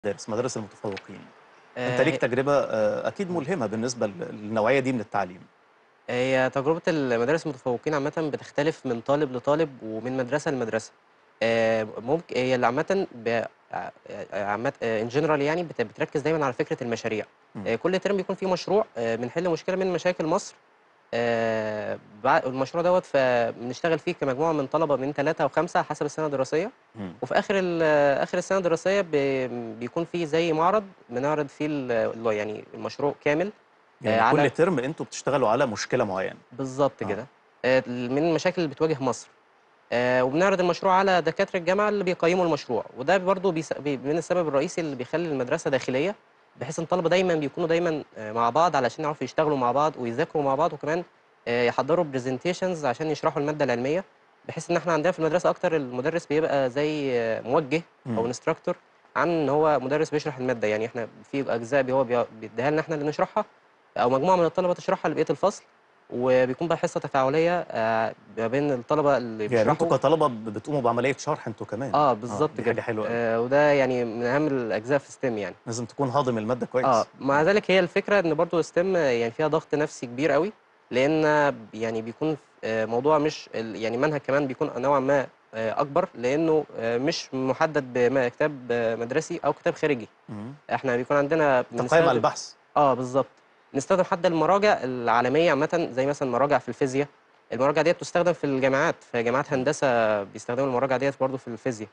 مدارس مدارس المتفوقين انت آآ ليك ه تجربة آآ أكيد ملهمة بالنسبة ل للنوعية دي من التعليم. هي تجربة المدارس المتفوقين عامةً بتختلف من طالب لطالب ومن مدرسة لمدرسة. آآ ممك هي اللي عامةً ب ع عامةً in general يعني بت بتركّز دايمًا على فكرة المشاريع. إمم. آآ كل ترم بيكون في مشروع آآ بنحل مشكلة من مشاكل مصر آآ بع المشروع دوّة فبنشتغل فيه كمجموعة من طلبة من 3 أو 5 على حسب السنة الدراسية، إمم. وفي آخر ال آخر السنة الدراسية ب بيكون في زي معرض بنعرض فيه ال اللي هو يعني المشروع كامل آآ يعني على كل ترم أنتم بتشتغلوا على مشكلة معينة. بالضبط آه. كده. آآ من المشاكل اللي بتواجه مصر. آآ وبنعرض المشروع على دكاترة الجامعة اللي بيقيّموا المشروع، وده برضه بيس بي من السبب الرئيسي اللي بيخلّي المدرسة داخلية، بحيث إن الطلبة دايمًا بيكونوا دايمًا آآ مع بعض علشان يعرفوا يشتغلوا مع بعض ويذاكروا مع بعض وكمان آآ يحضّروا presentations عشان يشرحوا المادة العلمية، بحيث إن إحنا عندنا في المدرسة أكتر المدرس بيبقى زي موجه إمم. أو instructor عن إن هو مدرس بيشرح المادة، يعني إحنا في أجزاء بي هو بي بيدّيها لنا إحنا اللي نشرحها أو مجموعة من الطلبة تشرحها لبقية الفصل، وبيكون بقى حصة تفاعلية آآ ما بين الطلبة اللي يعني أنتم بيشرحوا كطلبة ب بتقوموا بعملية شرح أنتم كمان. آه بالضبط دي كده. حاجة حلوة أوي. آآ وده يعني من أهم الأجزاء في STEM يعني. لازم تكون هاضم المادة آه. كويس. مع إمم. ذلك هي الفكرة إن برضه STEM يعني فيها ضغط نفسي كبير أوي، لإن ب يعني بيكون ف آآ موضوع مش ال يعني المنهج كمان بيكون نوعًا ما آآ أكبر، لإنه آآ مش مُحدد بم كتاب مدرسي أو كتاب خارجي. إمم. إحنا بيكون عندنا أنت قايم على بنستخدم البحث. آه بالضبط. بنستخدم حتى المراجع العالمية عامةً زي مثلًا مراجع في الفيزيا، المراجع ديّة بتستخدم في الجامعات، في جامعات إمم. هندسة بيستخدموا المراجع ديّة برضه في الفيزيا.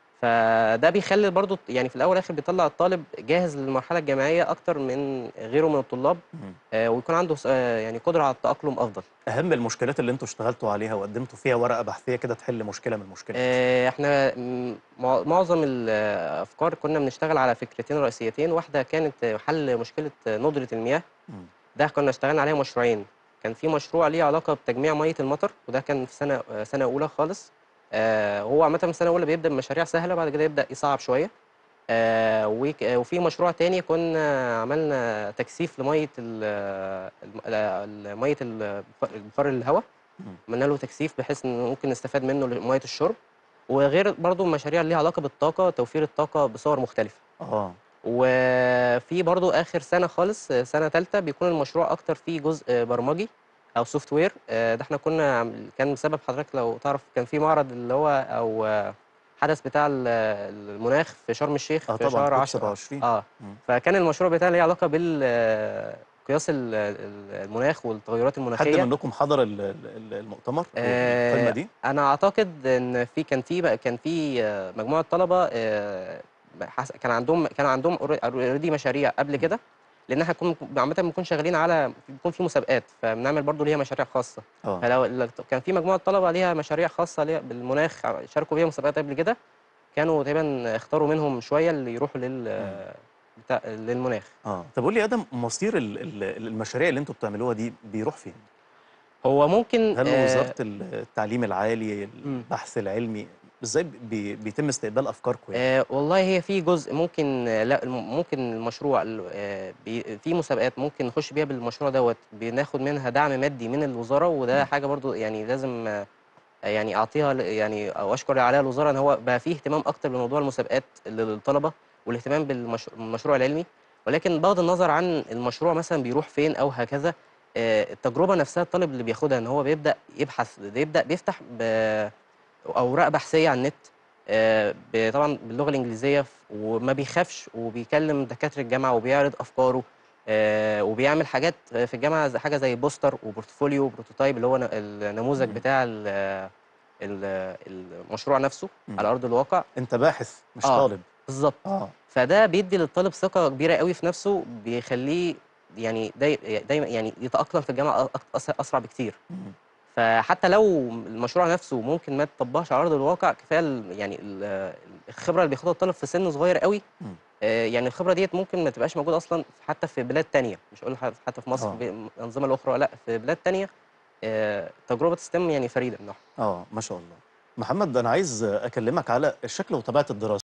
فده بيخلّي برضه يعني في الأول والآخر بيطلّع الطالب جاهز للمرحلة الجامعية أكتر من غيره من الطلاب، إمم. آآ ويكون عنده س يعني قدرة على التأقلم أفضل. أهم المشكلات اللي أنتم اشتغلتوا عليها وقدّمتوا فيها ورقة بحثية كده تحل مشكلة من المشكلات؟ آآ إحنا م مع معظم الأفكار كنا بنشتغل على فكرتين رئيسيتين، واحدة كانت حل مشكلة ندرة المياه، إمم. ده كنا اشتغلنا عليها مشروعين. كان في مشروع ليه علاقة بتجميع مَيّة المطر، وده كان في سنة سنة أولى خالص. آآ وهو عامةً في سنة أولى بيبدأ بمشاريع سهلة، بعد كده يبدأ يصعّب شوية. آآ وك وفي مشروع تاني كنا عملنا تكثيف لمَيّة ال الم ال مَيّة ال البخار الهوا، إمم. عملنا له تكثيف بحيث إن ممكن نستفاد منه لمَيّة الشرب، وغير برضه مشاريع ليها علاقة بالطاقة، توفير الطاقة بصور مختلفة. آه. وفي برضه آخر سنة خالص سنة تالتة بيكون المشروع أكتر فيه جزء برمجي أو software آآ ده إحنا كنا عم كان بسبب حضرتك لو تعرف كان في معرض اللي هو أو حدث بتاع ال المناخ في شرم الشيخ آه في طبعًا شهر COP 10 27. آه. إمم. فكان المشروع بتاعي ليه علاقة بال قياس ال ال المناخ والتغيرات حد المناخية. منكم حضر ال ال ال المؤتمر أو القمة آآ دي؟ أنا أعتقد إن في كان في ب كان في مجموعة طلبة آآ حس كان عندهم كان عندهم alre already مشاريع قبل إمم. كده، لإن إحنا كن عامةً بنكون شغالين على بيكون في مسابقات، فبنعمل برضه ليها مشاريع خاصة. آه. فلو ال كان في مجموعة طلبة ليها مشاريع خاصة ليها بالمناخ شاركوا فيها مسابقات قبل كده، كانوا تقريبًا اختاروا منهم شوية اللي يروحوا لل إمم. بتاع للمناخ. آه. طب قُل لي يا آدم مصير ال ال المشاريع اللي أنتم بتعملوها دي بيروح فين؟ هو ممكن هل آآ وزارة ال التعليم العالي، إمم. البحث العلمي، إزاي بي بيتم استقبال أفكاركم يعني؟ آآ والله هي في جزء ممكن لأ م ممكن المشروع ال آآ بي في مسابقات ممكن نخش بيها بالمشروع دوّة، بناخد منها دعم مادي من الوزارة، وده إمم. حاجة برضه يعني لازم يعني أعطيها ل يعني أو أشكر عليها الوزارة إن هو بقى في اهتمام أكتر بموضوع المسابقات للطلبة، والاهتمام بالمش المشروع العلمي، ولكن بغض النظر عن المشروع مثلًا بيروح فين أو هكذا، آآ التجربة نفسها الطالب اللي بياخدها إن هو بيبدأ يبحث، بيبدأ بيفتح ب أوراق بحثية على النت آآ ب طبعًا باللغة الإنجليزية ف وما بيخافش وبيكلم دكاترة الجامعة وبيعرض أفكاره، آآ وبيعمل حاجات في الجامعة ز حاجة زي بوستر وportfolio وprototype اللي هو ن النموذج إمم. بتاع ال ال المشروع نفسه إمم. على أرض الواقع. أنت باحث مش آه. طالب. بالضبط. آه. فده بيدّي للطالب ثقة كبيرة أوي في نفسه، بيخلّيه يعني داي دايمًا يعني يتأقلم في الجامعة أ أك أس أسرع بكتير. إمم. فحتى لو المشروع نفسه ممكن ما يتطبّقش على أرض الواقع، كفاية ال يعني ال الخبرة اللي بياخدها الطالب في سِن صغير أوي، إمم. آآ يعني الخبرة ديّة ممكن ما تبقاش موجودة أصلًا حتى في بلاد تانية، مش هاقول ح حتى في مصر آه. ب الأنظمة الأخرى لأ، في بلاد تانية آآ تجربة STEM يعني فريدة من نوعها. آه، ما شاء الله. محمد أنا عايز أكلمك على الشكل وطبيعة الدراسة.